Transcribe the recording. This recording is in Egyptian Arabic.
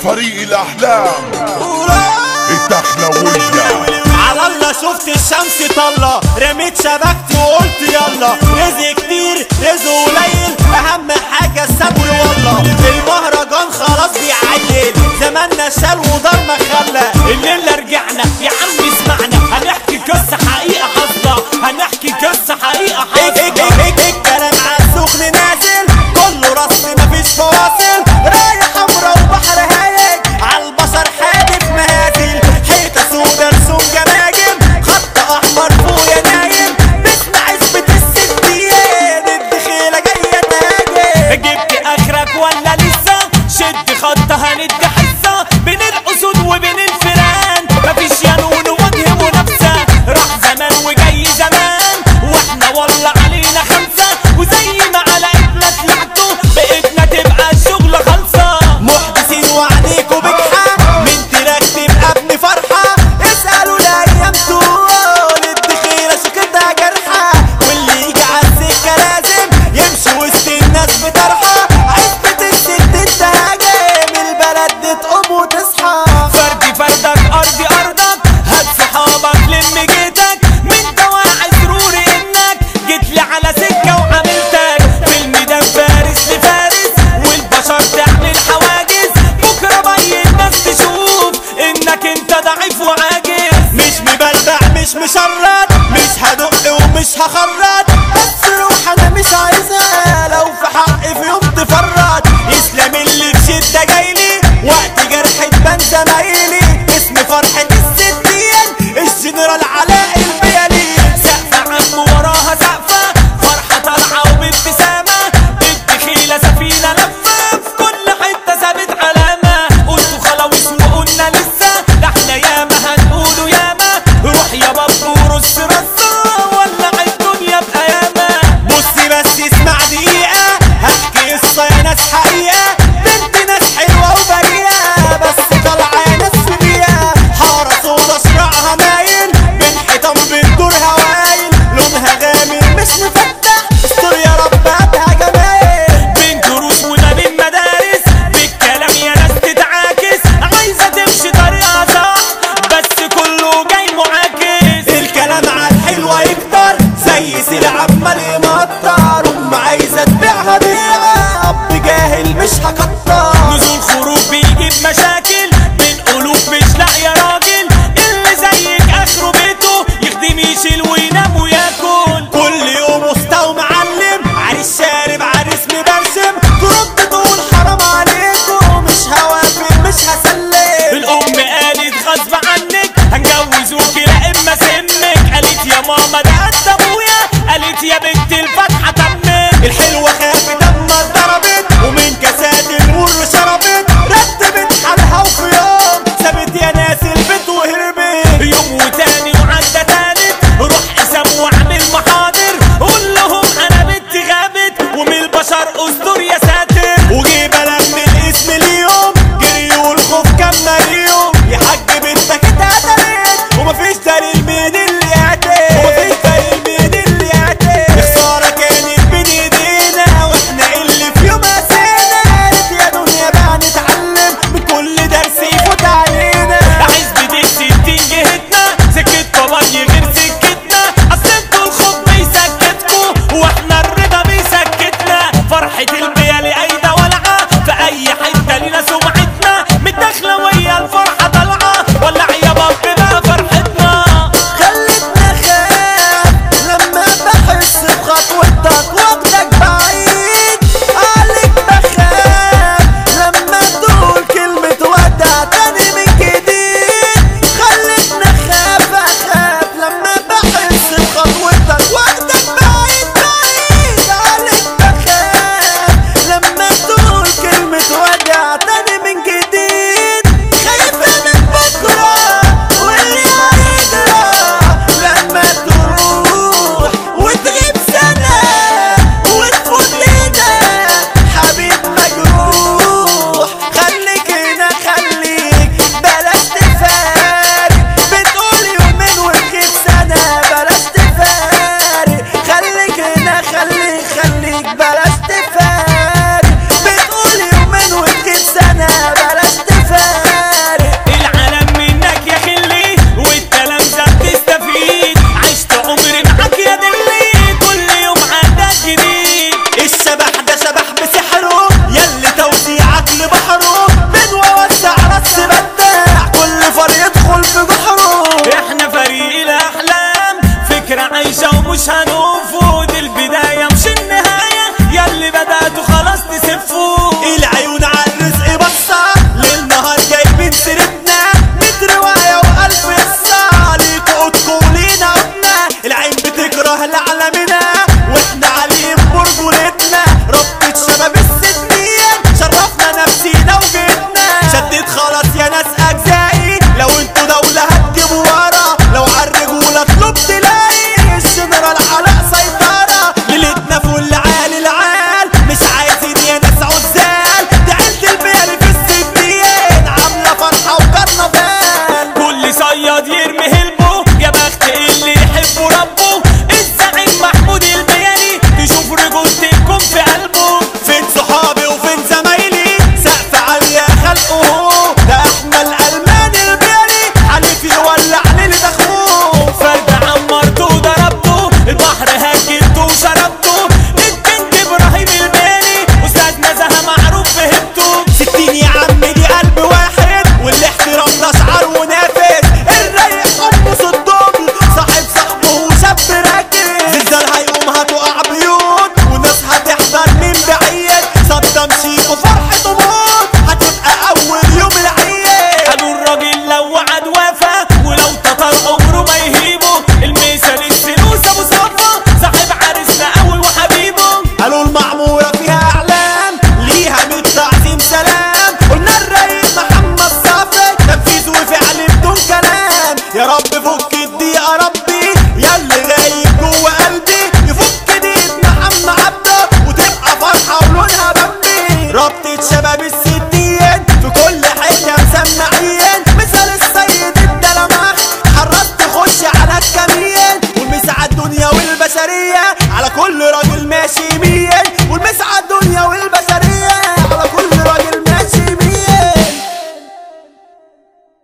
فريق الاحلام الدخلوية على الله شفت الشمس طلة رميت شبكتي وقلت يلا رزق كتير رزق قليل اهم حاجة الصبر والله المهرجان خلاص بيعيل زماننا شال ودار ما خلى الليلة رجعنا يا عم اسمعنا هنحكي قصة حقيقة حاصلة هنحكي قصة حقيقة حاصلة الكلام على السخن نازل كله رسم مفيش فواصل رايح حمرا وبحر هايج عالبشر حادف مهازل حيطة سودا رسوم جماجم خط احمر فوق يا نايم بسمع عزبة الستيان الدخيلة جاية تهاجم جبت اخرك ولا لسه شد خط هندي حصة بين الاسود وبين الفيران مفيش ينون وجه منافسة راح زمان وجاي زمان واحنا والله علينا خمسة وزي ما علقتنا طلعتوا بقيتنا تبقى الشغل خالصة محدثين وعليكوا بجحة من تراك تبقى ابن فرحة اسألوا الايام طول الدخيلة شكلتها جرحة واللي يجي على السكة لازم يمشي وسط الناس بطرحة عزبة الست التهاجم البلد دي تقوم وتصحى فردي فردك ارضي ارضك هات صحابك لم جيتك من دواعي سروري انك جيت لي على سكة وعملتك في الميدان فارس لفارس والبشر تعمل حواجز بكرة بي الناس تشوف انك انت ضعيف وعاجز مش مبلع مش مشرد مش هدق ومش هخرج بس روح انا مش عايزها لو في حقي في يوم تفرط يسلم اللي في شدة جايلي وقت جرح تبان زمايلي اسم فرحة الستين الجنرال علاء البيالي سقفة عم وراها سقفة فرحة طالعة وبابتسامة الدخيلة سفينة لفة في كل حتة سابت علامة قلتوا خلاويص وقلنا لسه ده احنا ياما هنقولوا ياما روح يا بابا ورص رصة ولع الدنيا بقيامة بصي بس اسمع دقيقة هحكي قصة يا ناس حقيقة بنت ناس حلوة وبريئة بس طالعة يا ناس في بيئة حارة سودا شراعها مايل بين حيطان بتدور هوايل لونها غامق مش مفتح استر يا رب هاتها جمايل بين دروس وما بين مدارس بالكلام يا ناس تتعاكس عايزة تمشي طريقها صح بس كله جاي معاكس الكلام على الحلوة يكتر زي سلع عمال يمطر ام عايزة تبيعها بيعة اب جاهل على كل راجل ماشي مية والمسعى الدنيا والبشر